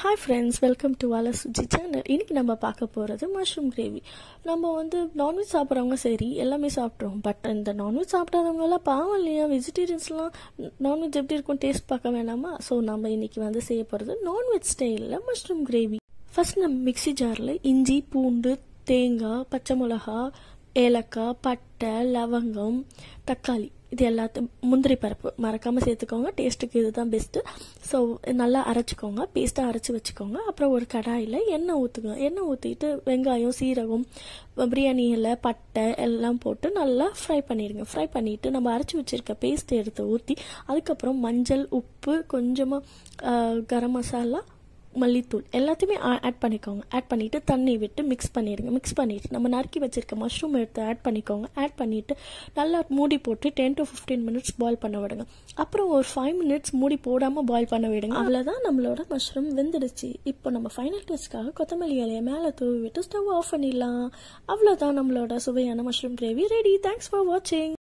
hi friends welcome to Vala Suji channel இன்னைக்கு நம்ம பார்க்க போகிறது மஷ்ரூம் கிரேவி நம்ம வந்து நான்வெஜ் சாப்பிட்றவங்க சரி எல்லாமே சாப்பிட்றோம் பட் இந்த நான்வெஜ் சாப்பிடாதவங்கலாம் பாவம் இல்லையா வெஜிடேரியன்ஸ்லாம் நான்வெஜ் எப்படி இருக்கும் டேஸ்ட் பார்க்க வேணாமா ஸோ நம்ம இன்னைக்கு வந்து செய்ய போகிறது நான்வெஜ் ஸ்டைலில் மஷ்ரூம் கிரேவி ஃபர்ஸ்ட் நம்ம மிக்ஸி ஜாரில் இஞ்சி பூண்டு தேங்காய் பச்சை மிளகா ஏலக்காய் பட்டை லவங்கம் தக்காளி இது எல்லாத்தையும் முந்திரி பருப்பு மறக்காமல் சேர்த்துக்கோங்க டேஸ்ட்டுக்கு இதுதான் பெஸ்ட்டு ஸோ நல்லா அரைச்சிக்கோங்க பேஸ்ட்டாக அரைச்சி வச்சுக்கோங்க அப்புறம் ஒரு கடாயில் எண்ணெய் ஊற்றுங்க எண்ணெய் ஊற்றிட்டு வெங்காயம் சீரகம் பிரியாணி இலை பட்டை எல்லாம் போட்டு நல்லா ஃப்ரை பண்ணிடுங்க ஃப்ரை பண்ணிவிட்டு நம்ம அரைச்சி வச்சுருக்க பேஸ்ட்டை எடுத்து ஊற்றி அதுக்கப்புறம் மஞ்சள் உப்பு கொஞ்சமாக கரம் மசாலா மல்லித்தூள் எல்லாத்தையுமே ஆட் பண்ணிக்கோங்க ஆட் பண்ணிவிட்டு தண்ணி விட்டு மிக்ஸ் பண்ணிடுங்க மிக்ஸ் பண்ணிவிட்டு நம்ம நறுக்கி வச்சுருக்க மஷ்ரூம் எடுத்து ஆட் பண்ணிக்கோங்க ஆட் பண்ணிவிட்டு நல்லா மூடி போட்டு ten to fifteen minutes boil பண்ண விடுங்க அப்புறம் ஒரு ஃபைவ் மினிட்ஸ் மூடி போடாமல் பாயில் பண்ண விடுங்க அவ்வளோதான் நம்மளோட மஷ்ரூம் வெந்துடுச்சு இப்போ நம்ம ஃபைனல் டேஸ்ட்காக கொத்தமல்லி இலையை மேலே தூவி விட்டு ஸ்டவ் ஆஃப் பண்ணிடலாம் அவ்வளோதான் நம்மளோட சுவையான mushroom gravy ready thanks for வாட்சிங்